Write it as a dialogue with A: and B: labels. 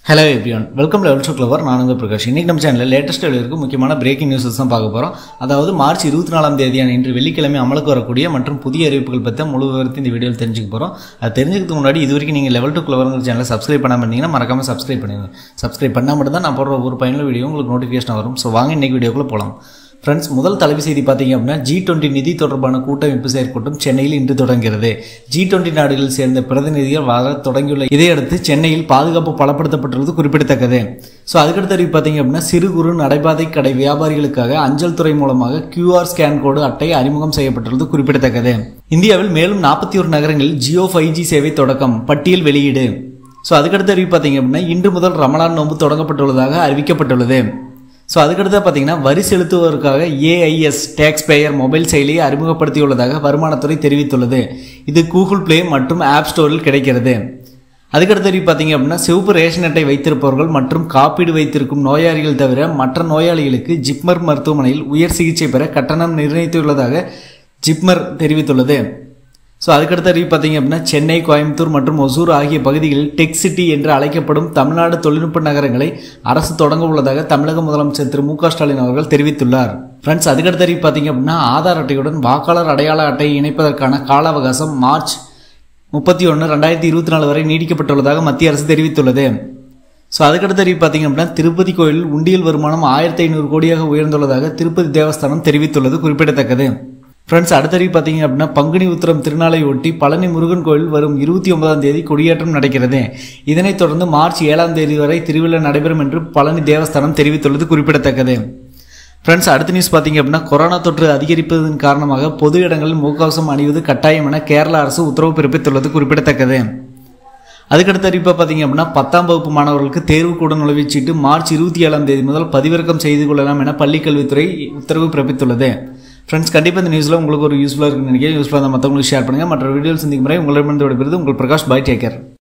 A: hello everyone welcome level to clever நான் உங்கள் பிரகாஷ் இன்னைக்கு நம்ம சேனலில் லேட்டஸ்ட் இருக்க முக்கியமான பிரேக்கிங் நியூஸஸ் தான் பார்க்க போகிறோம் அதாவது மார்ச் இருபத்தி நாலாம் தேதியான இன்று வெள்ளிக்கிழமை அமலுக்கு வரக்கூடிய மற்றும் புதிய அறிவிப்புகள் பற்றி முழு விவரத்தை இந்த வீடியோவில் தெரிஞ்சுக்க போகிறோம் அது தெரிஞ்சுக்கிறதுக்கு முன்னாடி இது வரைக்கும் நீங்கள் லெவல் டு கிளவருங்கிற சேனலை சப்ஸ்கிரைப் பண்ணாமல் இருந்தீங்கன்னா மறக்காம சப்ஸ்கிரைப் பண்ணுங்க சப்ஸ்கிரைப் பண்ணால் மட்டும் தான் நான் போடுற ஒரு பயனுள்ள வீடியோ உங்களுக்கு நோட்டிஃபிகேஷன் வரும் ஸோ வாங்க இன்னைக்கு வீடியோக்குள்ளே போகலாம் ஃப்ரெண்ட்ஸ் முதல் தலைப்பு செய்தி பார்த்தீங்க அப்படின்னா ஜி டுவெண்ட்டி நிதி தொடர்பான கூட்டமைப்பு செயற்கூட்டம் சென்னையில் இன்று தொடங்குகிறது ஜி டுவெண்ட்டி நாடுகளில் சேர்ந்த பிரதிநிதிகள் வர தொடங்கியுள்ள இதையடுத்து சென்னையில் பாதுகாப்பு பலப்படுத்தப்பட்டுள்ளது குறிப்பிடத்தக்கது ஸோ அதுக்கடுத்த அறிவு பார்த்தீங்க அப்படின்னா சிறு குறு நடைபாதை கடை வியாபாரிகளுக்காக அஞ்சல் துறை மூலமாக கியூஆர் ஸ்கேன் கோடு அட்டை அறிமுகம் செய்யப்பட்டுள்ளது குறிப்பிடத்தக்கது இந்தியாவில் மேலும் நாற்பத்தி ஒரு நகரங்களில் ஜியோ ஃபைவ் ஜி சேவை தொடக்கம் பட்டியல் வெளியீடு ஸோ அதுக்கடுத்த அறிவு பார்த்தீங்க அப்படின்னா இன்று முதல் ரமலான் நோன்பு தொடங்கப்பட்டுள்ளதாக அறிவிக்கப்பட்டுள்ளது ஸோ அதுக்கடுத்து பார்த்தீங்கன்னா வரி செலுத்துவதற்காக ஏஐஎஸ் டேக்ஸ் பேயர் மொபைல் செயலியை அறிமுகப்படுத்தியுள்ளதாக வருமானத்துறை தெரிவித்துள்ளது இது கூகுள் பிளே மற்றும் ஆப் ஸ்டோரில் கிடைக்கிறது அதுக்கடுத்து அறிவு பார்த்தீங்க அப்படின்னா சிவப்பு ரேஷன் அட்டை வைத்திருப்பவர்கள் மற்றும் காப்பீடு வைத்திருக்கும் நோயாளிகள் தவிர மற்ற நோயாளிகளுக்கு ஜிப்மர் மருத்துவமனையில் உயர் சிகிச்சை பெற கட்டணம் நிர்ணயித்துள்ளதாக ஜிப்மர் தெரிவித்துள்ளது ஸோ அதுக்கடுத்த அறிவு பார்த்தீங்க அப்படின்னா சென்னை கோயம்புத்தூர் மற்றும் ஒசூர் ஆகிய பகுதிகளில் டெக் சிட்டி என்று அழைக்கப்படும் தமிழ்நாடு தொழில்நுட்ப நகரங்களை அரசு தொடங்க உள்ளதாக தமிழக முதலமைச்சர் திரு மு க ஸ்டாலின் அவர்கள் தெரிவித்துள்ளார் ஃப்ரெண்ட்ஸ் அதுக்கடுத்த அறிவு பார்த்தீங்க அப்படின்னா ஆதார் அட்டையுடன் வாக்காளர் அடையாள அட்டையை இணைப்பதற்கான கால அவகாசம் மார்ச் முப்பத்தி ஒன்று ரெண்டாயிரத்தி இருபத்தி நாலு வரை நீடிக்கப்பட்டுள்ளதாக மத்திய அரசு தெரிவித்துள்ளது ஸோ அதுக்கடுத்த அறிவு பார்த்தீங்க அப்படின்னா திருப்பதி கோயிலில் உண்டியல் வருமானம் ஆயிரத்தி ஐநூறு கோடியாக உயர்ந்துள்ளதாக திருப்பதி தேவஸ்தானம் தெரிவித்துள்ளது குறிப்பிடத்தக்கது ஃப்ரெண்ட்ஸ் அடுத்தறிவு பார்த்தீங்க அப்படின்னா பங்குனி உத்திரம் திருநாளை ஒட்டி பழனி முருகன் கோயில் வரும் இருபத்தி ஒன்பதாம் தேதி கொடியேற்றம் நடக்கிறது இதனைத் தொடர்ந்து மார்ச் ஏழாம் தேதி வரை திருவிழா நடைபெறும் என்று பழனி தேவஸ்தானம் தெரிவித்துள்ளது குறிப்பிடத்தக்கது ஃப்ரெண்ட்ஸ் அடுத்த நியூஸ் பார்த்தீங்க அப்படின்னா கொரோனா தொற்று அதிகரிப்பதன் காரணமாக பொது இடங்களில் முகக்கவசம் அணிவது கட்டாயம் என கேரள அரசு உத்தரவு பிறப்பித்துள்ளது குறிப்பிடத்தக்கது அதுக்கடுத்த அறிவிப்பை பார்த்தீங்க அப்படின்னா பத்தாம் வகுப்பு மாணவர்களுக்கு தேர்வு கூட நுழைவுச்சீட்டு மார்ச் இருபத்தி ஏழாம் தேதி முதல் பதிவிறக்கம் செய்து கொள்ளலாம் என பள்ளிக்கல்வித்துறை உத்தரவு பிறப்பித்துள்ளது ஃப்ரெண்ட்ஸ் கண்டிப்பாக இந்த நியூஸில் உங்களுக்கு ஒரு யூஸ்ஃபுல்லாக இருக்குன்னு நினைக்கிறேன் யூஸ்ஃபுல்லாக மற்றவங்களுக்கு ஷேர் பண்ணுங்கள் மற்ற வீடியோஸ் சந்திக்கும் முறை உங்களிடமிருந்து விடைபெறுது உங்கள் பிரகாஷ் பாய் டேக்கர்